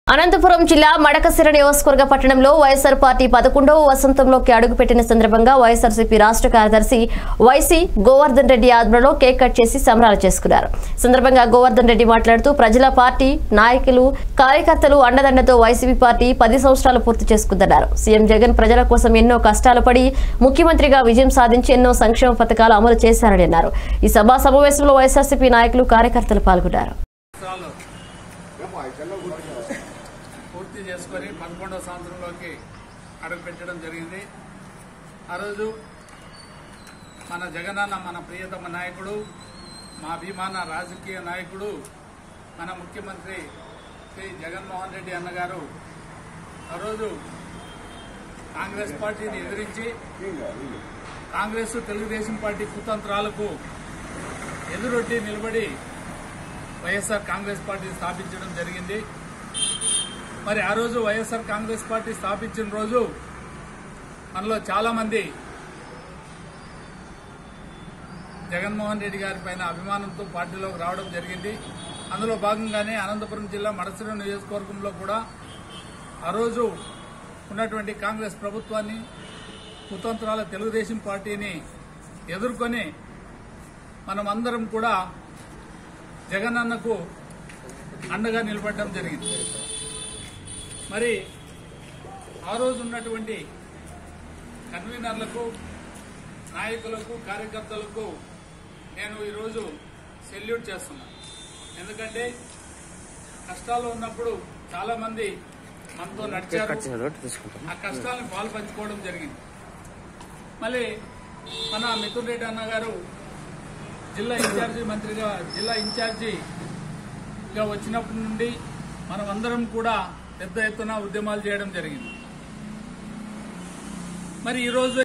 అనంతపురం జిల్లా మడకసిర నియోజకవర్గ పట్టణంలో వైఎస్ఆర్ పార్టీ పదకొండవ వసంతంలోకి అడుగుపెట్టిన సందర్భంగా వైఎస్ఆర్సీపీ రాష్ట్ర కార్యదర్శి వైసీ గోవర్ధన్ రెడ్డి ఆధ్వర్యంలో కేక్ కట్ చేసి సంబరాలు చేసుకున్నారు సందర్భంగా గోవర్ధన్ రెడ్డి మాట్లాడుతూ ప్రజల పార్టీ నాయకులు కార్యకర్తలు అండదండతో వైసీపీ పార్టీ పది సంవత్సరాలు పూర్తి చేసుకుందన్నారు సీఎం జగన్ ప్రజల కోసం ఎన్నో కష్టాలు పడి ముఖ్యమంత్రిగా విజయం సాధించి ఎన్నో సంక్షేమ పథకాలు అమలు చేశారని అన్నారు ఈ సభా సమావేశంలో వైఎస్ఆర్సీపీ నాయకులు కార్యకర్తలు పాల్గొన్నారు సంవత్సరాలు పూర్తి చేసుకొని పదకొండవ సంవత్సరంలోకి అడుగుపెట్టడం జరిగింది ఆ రోజు మన జగనన్న మన ప్రియతమ నాయకుడు మా అభిమాన రాజకీయ నాయకుడు మన ముఖ్యమంత్రి శ్రీ జగన్మోహన్ రెడ్డి అన్నగారు ఆ రోజు కాంగ్రెస్ పార్టీని ఎదిరించి కాంగ్రెస్ తెలుగుదేశం పార్టీ కుతంత్రాలకు ఎదురొడ్డి నిలబడి వైఎస్ఆర్ కాంగ్రెస్ పార్టీ స్థాపించడం జరిగింది మరి ఆ రోజు వైఎస్ఆర్ కాంగ్రెస్ పార్టీ స్థాపించిన రోజు మనలో చాలా మంది జగన్మోహన్ రెడ్డి గారి పైన అభిమానంతో పార్టీలోకి రావడం జరిగింది అందులో భాగంగానే అనంతపురం జిల్లా మడసిర నియోజకవర్గంలో కూడా ఆ రోజు ఉన్నటువంటి కాంగ్రెస్ ప్రభుత్వాన్ని కుతంత్రాల తెలుగుదేశం పార్టీని ఎదుర్కొని మనమందరం కూడా జగనన్నకు అండగా నిలబడడం జరిగింది మరి ఆ రోజు ఉన్నటువంటి కన్వీనర్లకు నాయకులకు కార్యకర్తలకు నేను ఈరోజు సెల్యూట్ చేస్తున్నాను ఎందుకంటే కష్టాల్లో ఉన్నప్పుడు చాలా మంది మనతో నడిచారు ఆ కష్టాలను పాలు పంచుకోవడం జరిగింది మళ్ళీ మన మిథున్ రెడ్డి అన్న గారు జిల్లా ఇన్ఛార్జి మంత్రిగా జిల్లా ఇన్ఛార్జిగా వచ్చినప్పటి నుండి మనం అందరం కూడా పెద్ద ఎత్తున ఉద్యమాలు చేయడం జరిగింది మరి ఈరోజు